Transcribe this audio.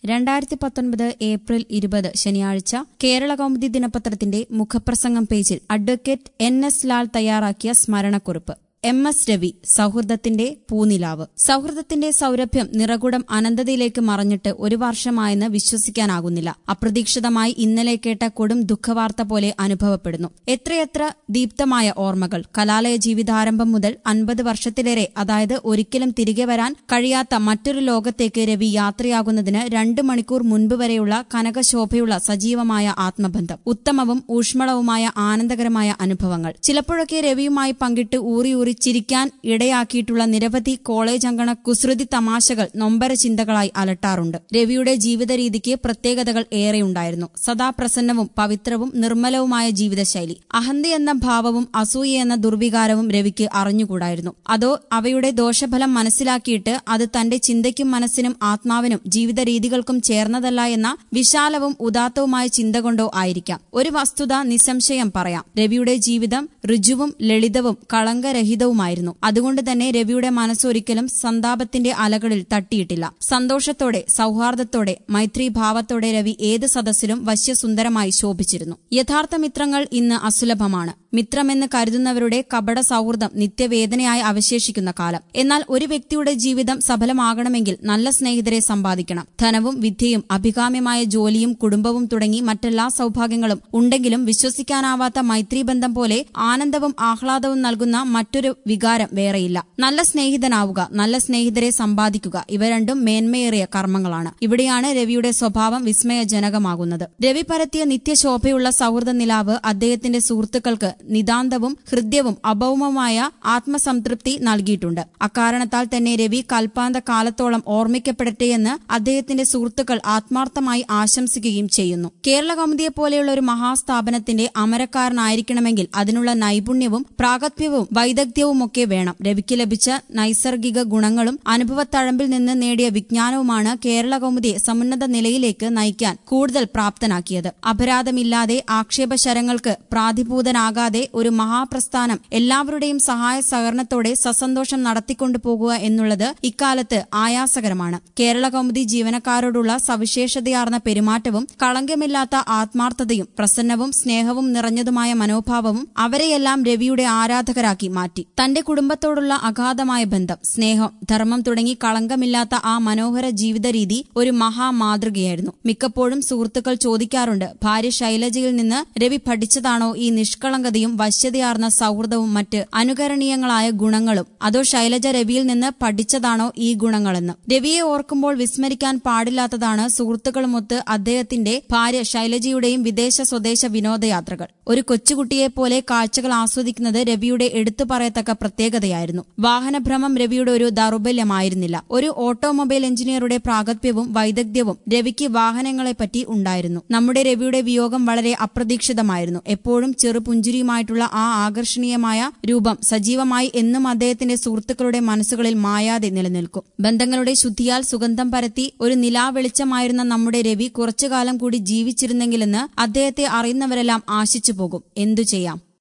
രണ്ടായിരത്തി പത്തൊൻപത് ഏപ്രിൽ ഇരുപത് ശനിയാഴ്ച കേരള കൗമുദി ദിനപത്രത്തിന്റെ മുഖപ്രസംഗം പേജിൽ അഡ്വക്കേറ്റ് എൻ എസ് ലാൽ തയ്യാറാക്കിയ സ്മരണക്കുറിപ്പ് എം എസ് രവി സൗഹൃദത്തിന്റെ പൂനിലാവ് സൗഹൃദത്തിന്റെ സൗരഭ്യം നിറകുടം അനന്തതയിലേക്ക് മറഞ്ഞിട്ട് ഒരു വർഷമായെന്ന് വിശ്വസിക്കാനാകുന്നില്ല അപ്രതീക്ഷിതമായി ഇന്നലെ കേട്ട കൊടും ദുഃഖവാർത്ത പോലെ അനുഭവപ്പെടുന്നു എത്രയെത്ര ദീപ്തമായ ഓർമ്മകൾ കലാലയ ജീവിതാരംഭം മുതൽ അൻപത് വർഷത്തിലേറെ അതായത് ഒരിക്കലും തിരികെ വരാൻ കഴിയാത്ത മറ്റൊരു ലോകത്തേക്ക് രവി യാത്രയാകുന്നതിന് രണ്ട് മണിക്കൂർ മുൻപ് വരെയുള്ള കനകശോഭയുള്ള സജീവമായ ആത്മബന്ധം ഉത്തമവും ഊഷ്മളവുമായ ആനന്ദകരമായ അനുഭവങ്ങൾ ചിലപ്പോഴൊക്കെ രവിയുമായി പങ്കിട്ട് ഊറി ഊറി ചിരിക്കാൻ ഇടയാക്കിയിട്ടുള്ള നിരവധി കോളേജ് അങ്കണ കുസൃതി തമാശകൾ നൊമ്പര ചിന്തകളായി അലട്ടാറുണ്ട് രവിയുടെ ജീവിത രീതിക്ക് പ്രത്യേകതകൾ ഏറെയുണ്ടായിരുന്നു സദാ പ്രസന്നവും പവിത്രവും നിർമ്മലവുമായ ജീവിതശൈലി അഹന്ത എന്ന ഭാവവും അസൂയ എന്ന ദുർവികാരവും രവിക്ക് അറിഞ്ഞുകൂടായിരുന്നു അതോ അവയുടെ ദോഷഫലം മനസ്സിലാക്കിയിട്ട് അത് തന്റെ ചിന്തയ്ക്കും മനസ്സിനും ആത്മാവിനും ജീവിത രീതികൾക്കും ചേർന്നതല്ല എന്ന വിശാലവും ഉദാത്തവുമായ ചിന്ത കൊണ്ടോ ആയിരിക്കാം ഒരു വസ്തുത നിസ്സംശയം പറയാം രവിയുടെ ജീവിതം ഋജുവും ലളിതവും കളങ്കരഹിതവുമായിരുന്നു അതുകൊണ്ട് തന്നെ രവിയുടെ മനസ്സൊരിക്കലും സന്താപത്തിന്റെ അലകളിൽ തട്ടിയിട്ടില്ല സന്തോഷത്തോടെ സൌഹാർദ്ദത്തോടെ മൈത്രീഭാവത്തോടെ രവി ഏത് സദസ്സിലും വശ്യസുന്ദരമായി ശോഭിച്ചിരുന്നു യഥാർത്ഥ മിത്രങ്ങൾ ഇന്ന് അസുലഭമാണ് മിത്രമെന്ന് കരുതുന്നവരുടെ കപട സൗഹൃദം നിത്യവേദനയായി അവശേഷിക്കുന്ന കാലം എന്നാൽ ഒരു വ്യക്തിയുടെ ജീവിതം സഫലമാകണമെങ്കിൽ നല്ല സ്നേഹിതരെ സമ്പാദിക്കണം ധനവും വിദ്യയും അഭികാമ്യമായ ജോലിയും കുടുംബവും തുടങ്ങി മറ്റെല്ലാ സൌഭാഗ്യങ്ങളും ഉണ്ടെങ്കിലും വിശ്വസിക്കാനാവാത്ത മൈത്രീബന്ധം പോലെ ആനന്ദവും ആഹ്ലാദവും നൽകുന്ന മറ്റൊരു വികാരം വേറെയില്ല നല്ല സ്നേഹിതനാവുക നല്ല സ്നേഹിതരെ സമ്പാദിക്കുക ഇവ രണ്ടും മേന്മയേറിയ കർമ്മങ്ങളാണ് ഇവിടെയാണ് രവിയുടെ സ്വഭാവം വിസ്മയജനകമാകുന്നത് രവി പരത്തിയ നിത്യശോഭയുള്ള സൗഹൃദ നിലാവ് അദ്ദേഹത്തിന്റെ സുഹൃത്തുക്കൾക്ക് നിതാന്തവും ഹൃദ്യവും അഭൗമമായ ആത്മസംതൃപ്തി നൽകിയിട്ടുണ്ട് അക്കാരണത്താൽ തന്നെ രവി കൽപ്പാന്ത കാലത്തോളം ഓർമ്മിക്കപ്പെടട്ടെയെന്ന് അദ്ദേഹത്തിന്റെ സുഹൃത്തുക്കൾ ആത്മാർത്ഥമായി ആശംസിക്കുകയും ചെയ്യുന്നു കേരള കൗമുദിയെ പോലെയുള്ള ഒരു മഹാസ്ഥാപനത്തിന്റെ അമരക്കാരനായിരിക്കണമെങ്കിൽ അതിനുള്ള നൈപുണ്യവും പ്രാഗത്ഭ്യവും വൈദഗ്ധ്യവുമൊക്കെ വേണം രവിക്ക് ലഭിച്ച നൈസർഗിക ഗുണങ്ങളും അനുഭവത്തഴമ്പിൽ നിന്ന് നേടിയ വിജ്ഞാനവുമാണ് കേരള കൗമുദിയെ സമുന്നത നിലയിലേക്ക് നയിക്കാൻ കൂടുതൽ പ്രാപ്തനാക്കിയത് അപരാധമില്ലാതെ ആക്ഷേപശരങ്ങൾക്ക് പ്രാതിഭൂതനാകാതെ ഒരു മഹാപ്രസ്ഥാനം എല്ലാവരുടെയും സഹായ സഹകരണത്തോടെ സസന്തോഷം നടത്തിക്കൊണ്ടു പോകുക എന്നുള്ളത് ഇക്കാലത്ത് ആയാസകരമാണ് കേരള കൗമുദി ജീവനക്കാരോടുള്ള സവിശേഷതയാർന്ന പെരുമാറ്റവും കളങ്കമില്ലാത്ത ആത്മാർത്ഥതയും പ്രസന്നവും സ്നേഹവും നിറഞ്ഞതുമായ മനോഭാവവും അവരെയെല്ലാം രവിയുടെ ആരാധകരാക്കി മാറ്റി തന്റെ കുടുംബത്തോടുള്ള അഗാധമായ ബന്ധം സ്നേഹം ധർമ്മം തുടങ്ങി കളങ്കമില്ലാത്ത ആ മനോഹര ജീവിത രീതി ഒരു മഹാമാതൃകയായിരുന്നു മിക്കപ്പോഴും സുഹൃത്തുക്കൾ ചോദിക്കാറുണ്ട് ഭാര്യ ശൈലജയിൽ നിന്ന് രവി പഠിച്ചതാണോ ഈ നിഷ്കളങ്കതയും വശ്യതയാർന്ന സൗഹൃദവും മറ്റ് അനുകരണീയങ്ങളായ ഗുണങ്ങളും അതോ ശൈലജ രവിയിൽ നിന്ന് പഠിച്ചതാണോ ഈ ഗുണങ്ങളെന്ന് രവിയെ ഓർക്കുമ്പോൾ വിസ്മരിക്കാൻ പാടില്ലാത്തതാണ് സുഹൃത്തുക്കളുമൊത്ത് അദ്ദേഹത്തിന്റെ ഭാര്യ ശൈലജയുടെയും വിദേശ സ്വദേശ വിനോദയാത്രകൾ ഒരു കൊച്ചുകുട്ടിയെപ്പോലെ കാഴ്ചകൾ ആസ്വദിക്കുന്നത് രവിയുടെ എടുത്തു പറയത്തക്ക പ്രത്യേകതയായിരുന്നു വാഹനഭ്രമം രവിയുടെ ഒരു ദൗർബല്യമായിരുന്നില്ല ഒരു ഓട്ടോമൊബൈൽ എഞ്ചിനീയറുടെ പ്രാഗത്ഭ്യവും വൈദഗ്ധ്യവും രവിക്ക് വാഹനങ്ങളെപ്പറ്റി ഉണ്ടായിരുന്നു നമ്മുടെ രവിയുടെ വിയോഗം വളരെ അപ്രതീക്ഷിതമായിരുന്നു എപ്പോഴും ചെറുപുഞ്ചിരിയുമായിട്ടുള്ള ആ ആകർഷണീയമായ രൂപം സജീവമായി എന്നും അദ്ദേഹത്തിന്റെ സുഹൃത്തുക്കളുടെ മനസ്സുകളിൽ മായാതെ നിലനിൽക്കും ബന്ധങ്ങളുടെ ശുദ്ധിയാൽ സുഗന്ധം പരത്തി ഒരു നിലാവെളിച്ചമായിരുന്ന നമ്മുടെ രവി കുറച്ചുകാലം കൂടി ജീവിച്ചിരുന്നെങ്കിലെന്ന് അദ്ദേഹത്തെ അറിയുന്നവരെല്ലാം ആശിച്ചു പോകും എന്തു ചെയ്യാം